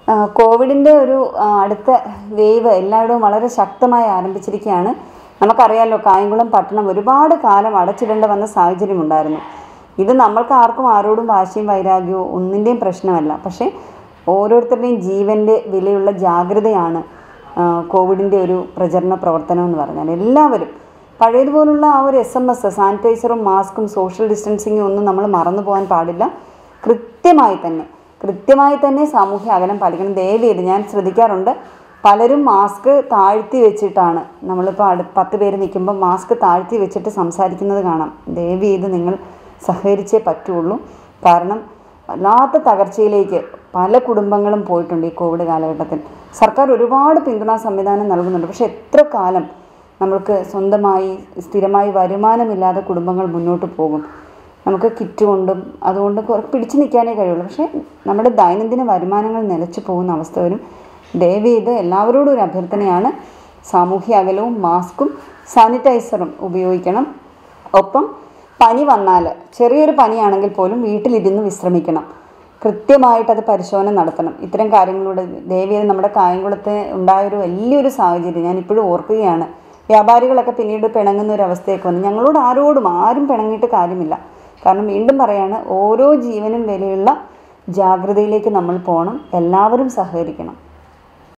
ആ, കോവിഡിൻ്റെ ഒരു ആ, അടുത്ത വേവ് എല്ലായിടവും വളരെ ശക്തമായി ആരംഭിച്ചിരിക്കുകയാണ് നമുക്കറിയാലോ കായംകുളം പട്ടണം ഒരുപാട് കാലം അടച്ചിടേണ്ട വന്ന സാഹചര്യമുണ്ടായിരുന്നു ഇത് നമ്മൾക്ക് ആർക്കും ആരോടും വാശിയും വൈരാഗ്യവും ഒന്നിൻ്റെയും പ്രശ്നമല്ല പക്ഷേ ഓരോരുത്തരുടെയും ജീവൻ്റെ വിലയുള്ള ജാഗ്രതയാണ് ആ, കോവിഡിൻ്റെ ഒരു പ്രചരണ പ്രവർത്തനം എന്ന് പറഞ്ഞാൽ എല്ലാവരും പഴയതുപോലുള്ള ആ ഒരു എസ് എം എസ് സാനിറ്റൈസറും മാസ്കും സോഷ്യൽ ഡിസ്റ്റൻസിങ്ങും ഒന്നും നമ്മൾ മറന്നു പോകാൻ പാടില്ല കൃത്യമായി തന്നെ കൃത്യമായി തന്നെ സാമൂഹ്യ അകലം പാലിക്കണം ദയവ് ചെയ്ത് ഞാൻ ശ്രദ്ധിക്കാറുണ്ട് പലരും മാസ്ക് താഴ്ത്തി വെച്ചിട്ടാണ് നമ്മളിപ്പോൾ അടു പത്ത് പേര് നിൽക്കുമ്പോൾ മാസ്ക് താഴ്ത്തി വെച്ചിട്ട് സംസാരിക്കുന്നത് കാണാം ദയവ് ചെയ്ത് നിങ്ങൾ സഹകരിച്ചേ പറ്റുള്ളൂ കാരണം വല്ലാത്ത തകർച്ചയിലേക്ക് പല കുടുംബങ്ങളും പോയിട്ടുണ്ട് ഈ കോവിഡ് കാലഘട്ടത്തിൽ സർക്കാർ ഒരുപാട് പിന്തുണാ സംവിധാനം നൽകുന്നുണ്ട് പക്ഷെ എത്ര കാലം നമ്മൾക്ക് സ്വന്തമായി സ്ഥിരമായി വരുമാനമില്ലാതെ കുടുംബങ്ങൾ മുന്നോട്ട് പോകും നമുക്ക് കിറ്റ് കൊണ്ടും അതുകൊണ്ട് കുറെ- പിടിച്ചു നിൽക്കാനേ കഴിയുള്ളൂ പക്ഷേ നമ്മുടെ ദൈനംദിന വരുമാനങ്ങൾ നിലച്ചു പോകുന്ന അവസ്ഥ വരും ദയവ് ചെയ്ത് എല്ലാവരോടും ഒരു അഭ്യർത്ഥനയാണ് സാമൂഹ്യ അകലവും മാസ്കും സാനിറ്റൈസറും ഉപയോഗിക്കണം ഒപ്പം പനി വന്നാൽ ചെറിയൊരു പനിയാണെങ്കിൽ പോലും വീട്ടിലിരുന്ന് വിശ്രമിക്കണം കൃത്യമായിട്ട് അത് പരിശോധന നടത്തണം ഇത്തരം കാര്യങ്ങളിലൂടെ ദയവേത് നമ്മുടെ കായംകുളത്ത് ഉണ്ടായൊരു വലിയൊരു സാഹചര്യം ഞാൻ ഇപ്പോഴും ഓർക്കുകയാണ് വ്യാപാരികളൊക്കെ പിന്നീട് പിണങ്ങുന്ന ഒരു അവസ്ഥയൊക്കെ വന്നു ഞങ്ങളോട് ആരോടും ആരും പിണങ്ങിയിട്ട് കാര്യമില്ല കാരണം വീണ്ടും പറയാണ് ഓരോ ജീവനും വിലയുള്ള ജാഗ്രതയിലേക്ക് നമ്മൾ പോകണം എല്ലാവരും സഹകരിക്കണം